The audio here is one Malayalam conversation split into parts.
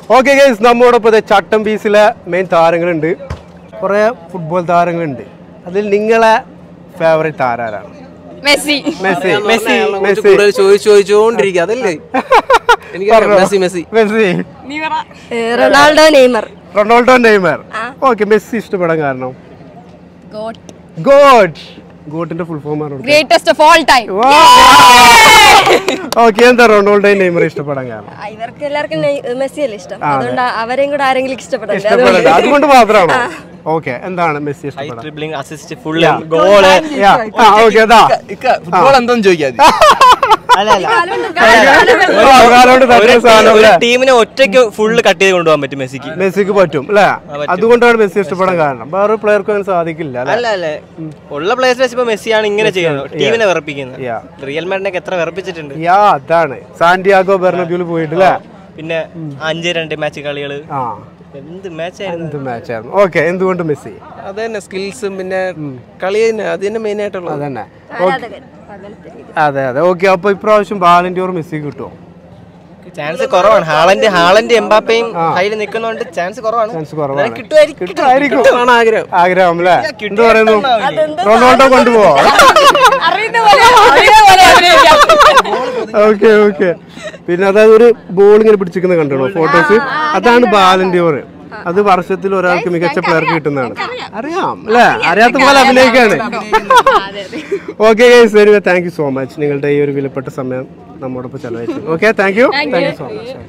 ഓക്കെ ഗൈസ് നമ്മോടൊപ്പം ദേ ചട്ടം പീസിലെ മെയിൻ താരങ്ങളുണ്ട് കുറേ ഫുട്ബോൾ താരങ്ങളുണ്ട് അതിൽ നിങ്ങളെ ഫേവറേറ്റ് താരാരാണ് മെസ്സി മെസ്സി മെസ്സി മെസ്സി കൂടുതൽ ചോദിച്ചു ചോദിച്ചുകൊണ്ടിരിക്കുക അതല്ലേ എനിക്ക് Messi Messi Messi Ronaldo Neymar Ronaldo Neymar okay Messi ഇഷ്ടപ്പെടാൻ കാരണം ഗോട്ട് ഗോഡ് ഗോട്ടിന്റെ ഫുൾ ഫോം ആണ് greatest of all time okay എന്താ റൊണാൾഡോ നെയ്മർ ഇഷ്ടപ്പെടാൻ കാരണം ഇവർക്ക് എല്ലാവർക്കും മെസ്സി അല്ലേ ഇഷ്ടം അതുകൊണ്ട് അവരെയും കൂടെ ആരെങ്കിലും ഇഷ്ടപ്പെടല്ലേ ഇഷ്ടപ്പെടണ്ട അതുകൊണ്ട് മാത്രമാണോ ഓക്കെ എന്താണ് മെസ്സി ഇഷ്ടപ്പെടാൻ dribbling assist full goal okay അതാ ഫുട്ബോൾ എന്താന്ന് ചോദിക്കാതെ കാലോണ്ട് തട്ടിയ സാധനം അല്ലേ ടീമിനെ ഒറ്റയ്ക്ക് ഫുള്ള് കട്ട് ചെയ്ത് കൊണ്ടുപോകാൻ പറ്റും മെസ്സിക്ക് മെസ്സിക്ക് പറ്റും അല്ലേ അതുകൊണ്ടാണ് മെസ്സി ഇഷ്ടപ്പെടാൻ കാരണം വേറെ പ്ലെയർക്കും അങ്ങനെ സാധിക്കില്ല അല്ലേ അല്ല അല്ലേ ഉള്ള പ്ലേയേഴ്സ് വെച്ചപ്പോ മെസ്സിയാണ് ഇങ്ങനെ ചെയ്യുന്നത് ടീമിനെ വിറപ്പിക്കുന്നത് Yeah. റിയൽ മാഡിനൊക്കെ എത്ര വിറപ്പിച്ചിട്ടുണ്ട് യാ അതാണ് സാന്റിയാഗോ ബെർണബ്യൂല് പോയിട്ടില്ലേ പിന്നെ അഞ്ച് രണ്ട് മാച്ച് കളികള് ആ എന്ത് മാച്ച് ആയിരുന്നു എന്ത് മാച്ചായിരുന്നു ഓക്കെ എന്തുകൊണ്ട് മെസ്സി അത് തന്നെ സ്കിൽസും പിന്നെ കളി തന്നെ അത് തന്നെ മെയിൻ ആയിട്ടുള്ളത് അതന്നെ അതെ അതെ ഓക്കെ അപ്പൊ ഇപ്രാവശ്യം ബാലന്റിയോർ മെസ്സി കിട്ടുമോ ചാൻസ് കുറവാണ് ഹാളന്റ് ഹാളന്റ് എംബാപ്പയും കയ്യിൽ നിൽക്കുന്നതുകൊണ്ട് ചാൻസ് കുറവാണ് ചാൻസ് കുറവാണ് കിട്ടുമായിരിക്കും കിട്ടുമായിരിക്കും ആഗ്രഹം ആഗ്രഹം അല്ലേ എന്ത് പറയുന്നു റൊണാൾഡോ കൊണ്ടുപോവോ ഓക്കെ ഓക്കെ പിന്നെ അതായത് ഒരു ബോൾ ഇങ്ങനെ പിടിച്ചിരിക്കുന്ന കണ്ടോ ഫോട്ടോസ് അതാണ് ബാലന്റിയോർ അത് വർഷത്തിൽ ഒരാൾക്ക് മികച്ച പ്ലെയർക്ക് കിട്ടുന്നതാണ് അറിയാം അല്ലേ അറിയാത്ത പോലെ അഭിനയിക്കാണ് okay very thank you so much നിങ്ങളുടെ ഈ ഒരു വിലപ്പെട്ട സമയം നമ്മോടൊപ്പം ചെലവഴിച്ചു okay thank you thank you so much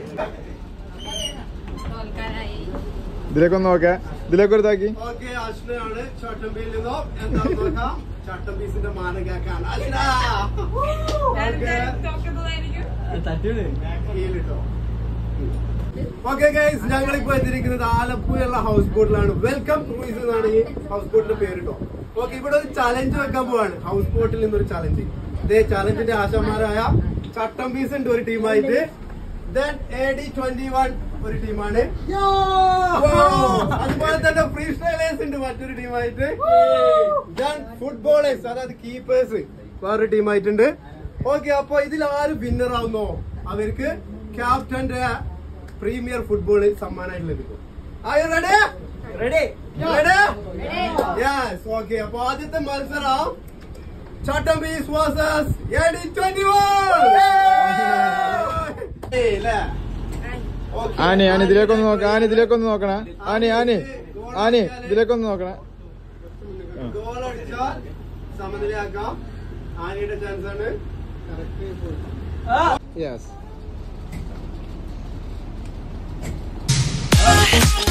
ഇതിലേക്കൊന്ന് നോക്കേ ഇതിലേക്ക് ഒരു താക്കി ഓക്കെ അശ്വനാണ് ചട്ടമ്പിയിൽ നിന്നും എന്താണ് നോക്കാം ചട്ടമ്പീസിന്റെ മാനം കേൾക്കാൻ ഓക്കെ ഗൈസ് ഞങ്ങളിപ്പോ എത്തിയിരിക്കുന്നത് ആലപ്പുഴയുള്ള ഹൗസ് ബോട്ടിലാണ് വെൽക്കം ക്രൂയിസ് എന്നാണ് ഈ ഹൗസ് ബോട്ടിന്റെ പേര് കേട്ടോ ഓക്കെ ഇവിടെ ഒരു ചലഞ്ച് വെക്കാൻ പോവാണ് ഹൗസ് ബോട്ടിൽ നിന്നൊരു ചലഞ്ച് ഇതേ ചലഞ്ചിന്റെ ആശാന്മാരായ ചട്ടമ്പീസ് ഉണ്ട് ഒരു ടീമായിട്ട് then A D twenty one ഒരു ടീമാണ് അതുപോലെ തന്നെ ഫ്രീ സ്റ്റൈലേഴ്സ് ഉണ്ട് മറ്റൊരു ടീമായിട്ട് ദെൻ ഫുട്ബോളേഴ്സ് അതായത് കീപ്പേഴ്സ് വേറൊരു ടീമായിട്ടുണ്ട് ഓക്കെ അപ്പൊ ഇതിൽ ആര് വിന്നർ ആവുന്നോ അവർക്ക് ക്യാപ്റ്റന്റെ പ്രീമിയർ ഫുട്ബോൾ സമ്മാനമായിട്ട് ലഭിക്കും ready ready ready yes okay അപ്പൊ ആദ്യത്തെ മത്സരം Chattambees versus AD twenty Annie Annie ഇതിലേക്കൊന്ന് നോക്ക ആനി ഇതിലേക്കൊന്ന് നോക്കണ ആനി ആനി ആനി ഇതിലേക്കൊന്ന് നോക്കണ ഗോൾ അടിച്ചാൽ സമനിലയാക്കാം ആനയുടെ ചാൻസ് ആണ് യെസ്